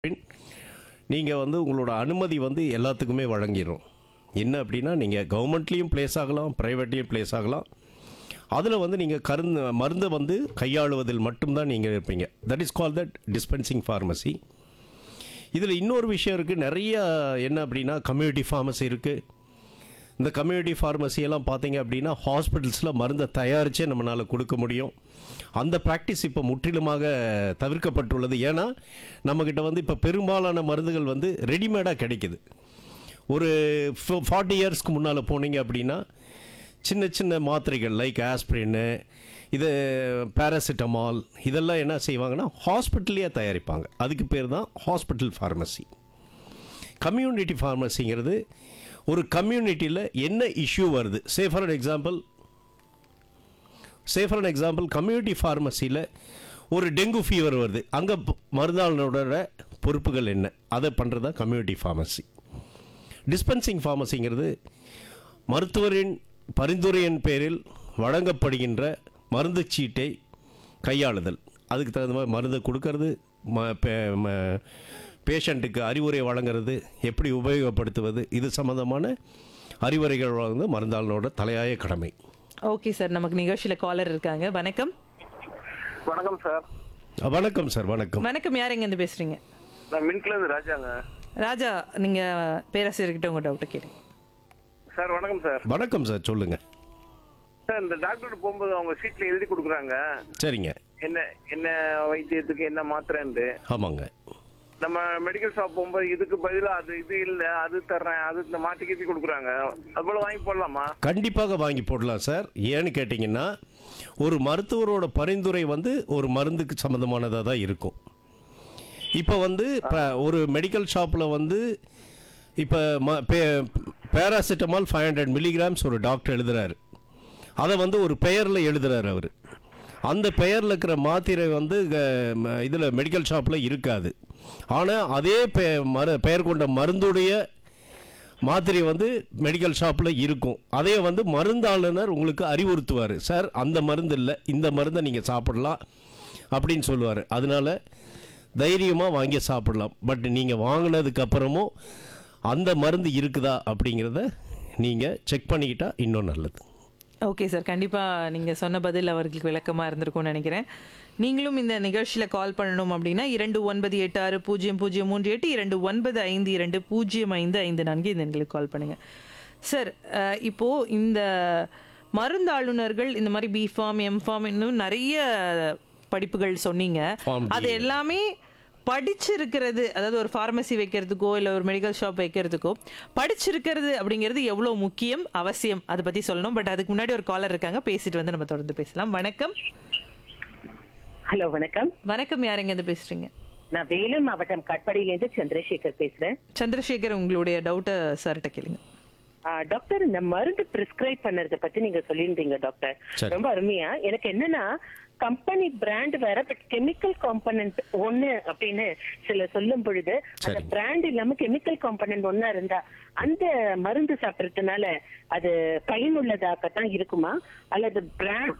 நீங்கள் வந்து உங்களோட அனுமதி வந்து எல்லாத்துக்குமே வழங்கிடும் என்ன அப்படின்னா நீங்கள் கவர்மெண்ட்லேயும் ப்ளேஸ் ஆகலாம் ப்ரைவேட்லேயும் ப்ளேஸ் ஆகலாம் அதில் வந்து நீங்கள் கருந்து மருந்தை வந்து கையாளுவதில் மட்டும்தான் நீங்கள் இருப்பீங்க that is call that dispensing pharmacy இதில் இன்னொரு விஷயம் இருக்குது நிறைய என்ன அப்படின்னா கம்யூனிட்டி ஃபார்மசி இருக்குது இந்த கம்யூனிட்டி ஃபார்மசி எல்லாம் பார்த்தீங்க அப்படின்னா ஹாஸ்பிட்டல்ஸில் மருந்தை தயாரித்தே நம்மளால் கொடுக்க முடியும் அந்த ப்ராக்டிஸ் இப்போ முற்றிலுமாக தவிர்க்கப்பட்டுள்ளது ஏன்னா நம்மக்கிட்ட வந்து இப்போ பெரும்பாலான மருந்துகள் வந்து ரெடிமேடாக கிடைக்குது ஒரு ஃபார்ட்டி இயர்ஸ்க்கு முன்னால் போனீங்க அப்படின்னா சின்ன சின்ன மாத்திரைகள் லைக் ஆஸ்பிரின்னு இது பேராசிட்டமால் இதெல்லாம் என்ன செய்வாங்கன்னா ஹாஸ்பிட்டல்லையே தயாரிப்பாங்க அதுக்கு பேர் தான் ஹாஸ்பிட்டல் ஃபார்மசி கம்யூனிட்டி ஃபார்மசிங்கிறது ஒரு கம்யூனிட்டியில் என்ன இஷ்யூ வருது say for an example say for an example community ஃபார்மசியில் ஒரு டெங்கு ஃபீவர் வருது அங்கே மருந்தாளனோட பொறுப்புகள் என்ன அதை பண்ணுறது தான் கம்யூனிட்டி ஃபார்மசி டிஸ்பென்சிங் ஃபார்மசிங்கிறது மருத்துவரின் பரிந்துரையின் பேரில் வழங்கப்படுகின்ற மருந்து சீட்டை கையாளுதல் அதுக்கு தகுந்த மாதிரி மருந்தை கொடுக்கறது ம பே- ம- பேஷண்ட்டுக்கு அறிவுரை வழங்குறது எப்படி உபயோகப்படுத்துவது இது சம்மந்தமான அறிவுரைகள் வழங்குவது மருந்தாளனோட தலையாய கடமை ஓகே சார் நமக்கு நிகழ்ச்சியில காலர் இருக்காங்க வணக்கம் வணக்கம் சார் அஹ், வணக்கம் சார் வணக்கம் வணக்கம் யார் எங்க இருந்து பேசுறீங்க நான் மின்கில இருந்து ராஜாங்க ராஜா நீங்க பேராசிரியர்கிட்ட உங்க டவுட்டை கேளுங்க சார் வணக்கம் சார் வணக்கம் சார் சொல்லுங்கள் சார் இந்த டாக்டர் போகும்போது அவங்க சீட்ல எழுதி கொடுக்குறாங்க சரிங்க என்ன என்ன வைத்தியத்துக்கு என்ன மாத்திரைன்ட்டு ஆமாங்க நம்ம மெடிக்கல் ஷாப் போகும்போது இதுக்கு பதிலா அது இது இல்ல அது தர்றேன் அது இந்த மாத்தி கீத்தி கொடுக்குறாங்க அது போல வாங்கி போடலாமா கண்டிப்பாக வாங்கி போடலாம் சார் ஏன்னு கேட்டிங்கன்னா ஒரு மருத்துவரோட பரிந்துரை வந்து ஒரு மருந்துக்கு சம்மந்தமானதாக தான் இருக்கும் இப்போ வந்து இப்போ ஒரு மெடிக்கல் ஷாப்பில் வந்து இப்போ ம பே பேராசிட்டமால் ஃபைவ் ஹண்ட்ரட் மில்லிகிராம்ஸ் ஒரு டாக்டர் எழுதுறாரு அதை வந்து ஒரு பெயரில் எழுதுறாரு அவர் அந்த பெயரில் இருக்கிற மாத்திரை வந்து இதில் மெடிக்கல் ஷாப்பில் இருக்காது ஆனால் அதே பெ மரு பெயர் கொண்ட மருந்துடைய மாத்திரை வந்து மெடிக்கல் ஷாப்பில் இருக்கும் அதே வந்து மருந்தாளுநர் உங்களுக்கு அறிவுறுத்துவார் சார் அந்த மருந்து இல்லை இந்த மருந்தை நீங்கள் சாப்பிடலாம் அப்படின்னு சொல்லுவார் அதனால தைரியமாக வாங்கி சாப்பிடலாம் பட் நீங்கள் வாங்கினதுக்கு அப்புறமும் அந்த மருந்து இருக்குதா அப்படிங்கிறத நீங்கள் செக் பண்ணிக்கிட்டா இன்னும் நல்லது ஓகே சார் கண்டிப்பா நீங்க சொன்ன பதில் அவர்களுக்கு விளக்கமா இருந்திருக்கும்னு நினைக்கிறேன் நீங்களும் இந்த நிகழ்ச்சியில கால் பண்ணணும் அப்படின்னா இரண்டு ஒன்பது எட்டு ஆறு பூஜ்ஜியம் பூஜ்ஜியம் மூன்று எட்டு இரண்டு ஒன்பது ஐந்து இரண்டு பூஜ்ஜியம் ஐந்து ஐந்து நான்கு இந்த எண்களுக்கு கால் பண்ணுங்க சார் அஹ், இப்போ இந்த மருந்தாளுநர்கள் இந்த மாதிரி பி ஃபார்ம் எம் ஃபார்ம் இன்னும் நிறைய படிப்புகள் சொன்னீங்க Form D. அது எல்லாமே படிச்சிருக்கிறது அதாவது ஒரு ஃபார்மசி வைக்கிறதுக்கோ இல்லை ஒரு மெடிக்கல் ஷாப் வைக்கிறதுக்கோ படிச்சிருக்கிறது அப்படிங்கிறது எவ்வளோ முக்கியம் அவசியம் அதை பற்றி சொல்லணும் பட் அதுக்கு முன்னாடி ஒரு காலர் இருக்காங்க பேசிட்டு வந்து நம்ம தொடர்ந்து பேசலாம் வணக்கம் ஹலோ வணக்கம் வணக்கம் யார் எங்கேருந்து பேசுறீங்க நான் வேலூர் மாவட்டம் கட்படியிலேருந்து சந்திரசேகர் பேசுறேன் சந்திரசேகர் உங்களுடைய டவுட்டை சார்கிட்ட கேளுங்க ஆ, டாக்டர் இந்த மருந்து பிரிஸ்கிரைப் பண்ணறத பத்தி நீங்க சொல்லியிருந்தீங்க டாக்டர் சரி. ரொம்ப அருமையா எனக்கு என்னன்னா கம்பெனி பிராண்ட் வேற பட் கெமிக்கல் காம்பனன்ட் ஒண்ணு அப்படின்னு சில சொல்லும் பொழுது அந்த சரி. பிராண்ட் இல்லாம கெமிக்கல் காம்பனன்ட் ஒண்ணா இருந்தா அந்த மருந்து சாப்பிடறதுனால அது பயனுள்ளதாகத்தான் இருக்குமா அல்லது பிராண்ட்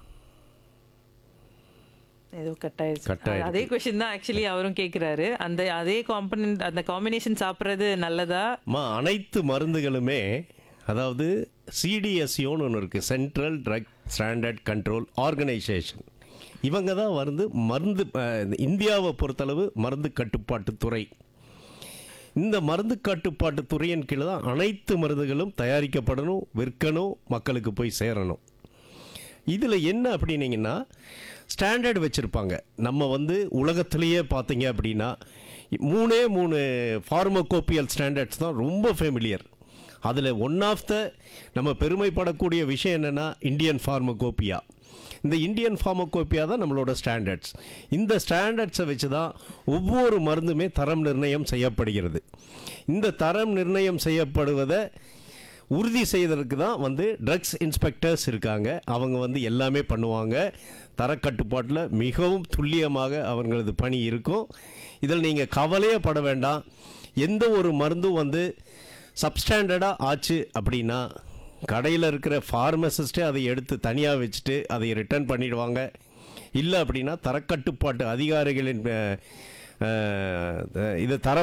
ஏதோ கட் ஆயிடுச்சு Cut ஆயிடுச்சு. அதே கொஸ்டின் தான் ஆக்சுவலி அவரும் கேட்குறாரு அந்த அதே காம்பனன்ட் அந்த காம்பினேஷன் சாப்பிட்றது நல்லதா அம்மா அனைத்து மருந்துகளுமே அதாவது சிடிஎஸ்சியோன்னு ஒன்று இருக்குது central drug standard control organisation இவங்க தான் வந்து மருந்து அஹ், இந்தியாவை பொறுத்தளவு மருந்து கட்டுப்பாட்டு துறை இந்த மருந்து கட்டுப்பாட்டு துறையின் கீழே தான் அனைத்து மருந்துகளும் தயாரிக்கப்படணும் விற்கணும் மக்களுக்கு போய் சேரணும் இதில் என்ன அப்படின்னீங்கன்னா ஸ்டாண்டர்ட் வச்சுருப்பாங்க நம்ம வந்து உலகத்திலேயே பார்த்தீங்க அப்படின்னா மூணே மூணு ஃபார்மகோப்பியல் ஸ்டாண்டர்ட்ஸ் தான் ரொம்ப ஃபெமிலியர் அதில் ஒன் ஆஃப் த நம்ம பெருமைப்படக்கூடிய விஷயம் என்னென்னா இந்தியன் ஃபார்மகோப்பியா இந்த இந்தியன் ஃபார்மகோப்பியா தான் நம்மளோட ஸ்டாண்டர்ட்ஸ் இந்த ஸ்டாண்டர்ட்ஸை வச்சு தான் ஒவ்வொரு மருந்துமே தரம் நிர்ணயம் செய்யப்படுகிறது இந்த தரம் நிர்ணயம் செய்யப்படுவதை உறுதி செய்வதற்கு தான் வந்து ட்ரக்ஸ் இன்ஸ்பெக்டர்ஸ் இருக்காங்க அவங்க வந்து எல்லாமே பண்ணுவாங்க தரக்கட்டுப்பாட்டில் மிகவும் துல்லியமாக அவங்களது பணி இருக்கும் இதில் நீங்கள் கவலையே பட வேண்டாம் எந்த ஒரு மருந்தும் வந்து சப்ஸ்டாண்டர்டாக ஆச்சு அப்படின்னா கடையில் இருக்கிற ஃபார்மசிஸ்ட்டே அதை எடுத்து தனியாக வச்சுட்டு அதை ரிட்டர்ன் பண்ணிடுவாங்க இல்லை அப்படின்னா தரக்கட்டுப்பாட்டு அதிகாரிகளின் அஹ், இதை தர